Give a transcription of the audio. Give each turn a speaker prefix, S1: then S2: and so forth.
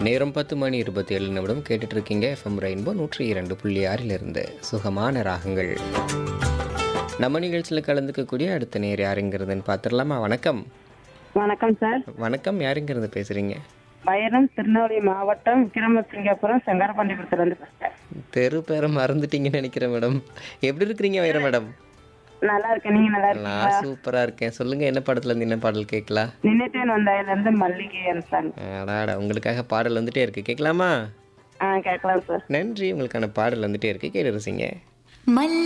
S1: நேரம் பத்து மணி இருபத்தி ஏழு நிமிடம் கேட்டுட்டு இருக்கீங்க எஃப்எம் ரெயின்போ நூற்றி இரண்டு புள்ளி ஆறிலிருந்து சுகமான ராகங்கள் நம்ம நிகழ்ச்சியில் கலந்துக்கக்கூடிய அடுத்த நேர் யாருங்கிறதுன்னு பார்த்துடலாமா வணக்கம்
S2: வணக்கம் சார்
S1: வணக்கம் யாருங்கிறது பேசுகிறீங்க
S2: பயணம் திருநெல்வேலி மாவட்டம் விக்ரமசிங்கபுரம் செங்காரபாண்டிபுரத்துலேருந்து பேசுகிறேன்
S1: தெரு பேரை மறந்துட்டீங்கன்னு நினைக்கிறேன் மேடம் எப்படி இருக்கிறீங்க வைர மேடம்
S2: நல்லா இருக்கேன் நீங்க நல்லா இருக்கீங்க
S1: நான் சூப்பராக இருக்கேன் சொல்லுங்கள் என்ன படத்துலேருந்து என்ன பாடல் கேட்கலாம்
S2: நினைத்தேன் வந்தாயிலிருந்து மல்லிகை சாங்
S1: அடாடா உங்களுக்காக பாடல் வந்துட்டே இருக்கு கேட்கலாமா
S2: ஆ கேட்கலாம் சார்
S1: நன்றி உங்களுக்கான பாடல் வந்துட்டே இருக்கு கேட்டு ரசிங்க
S3: மல்